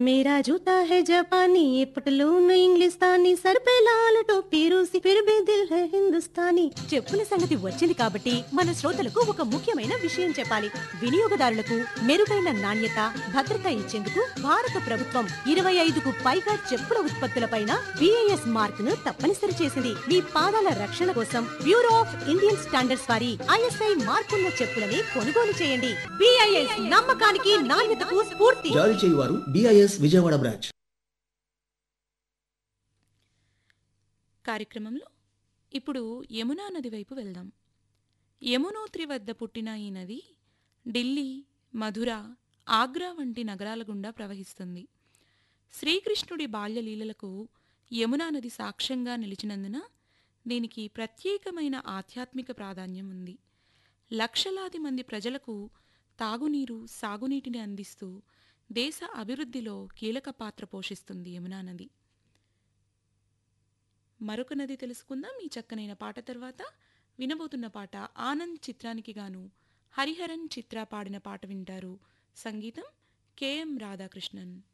मेरा जूता है जापानी ये पटलून इंग्लिस्तानी सर पे लाल टोपी रूसी फिर भी दिल है हिंदुस्तानी చెప్పుల సంగతి వచ్చింది కాబట్టి మన శ్రోతలకు ఒక ముఖ్యమైన విషయం చెప్పాలి వినియోగదారులకు మెరుగైన నాణ్యత భద్రత ఇచ్చేందుకు భారత ప్రభుత్వం ఇరవై ఐదుకు పైగా చెప్పుల ఉత్పత్తులపైన బిఐఎస్ మార్క్ ను తప్పనిసరి చేసింది మీ పాదాల రక్షణ కోసం బ్యూరో ఆఫ్ ఇండియన్ స్టాండర్డ్స్ వారి ఐఎస్ఐ మార్కున్న చెప్పులని కొనుగోలు చేయండి బిఐఎస్ నమ్మకానికి నాణ్యతకు స్ఫూర్తి జారీ చేయువారు డిఐఎస్ విజయవాడ బ్రాంచ్ కార్యక్రమంలో ఇప్పుడు యమునా నది వైపు వెళ్దాం యమునోత్రి వద్ద పుట్టిన ఈ నది ఢిల్లీ మధుర ఆగ్రా వంటి నగరాల గుండా ప్రవహిస్తుంది శ్రీకృష్ణుడి బాల్యలీలలకు యమునా నది సాక్ష్యంగా నిలిచినందున దీనికి ప్రత్యేకమైన ఆధ్యాత్మిక ప్రాధాన్యం ఉంది లక్షలాది మంది ప్రజలకు తాగునీరు సాగునీటిని అందిస్తూ దేశ అభివృద్ధిలో కీలక పాత్ర పోషిస్తుంది యమునా నది మరొక నది తెలుసుకుందాం ఈ చక్కనైన పాట తర్వాత వినబోతున్న పాట ఆనంద్ చిత్రానికి గాను హరిహరన్ చిత్ర పాడిన పాట వింటారు సంగీతం కెఎం రాధాకృష్ణన్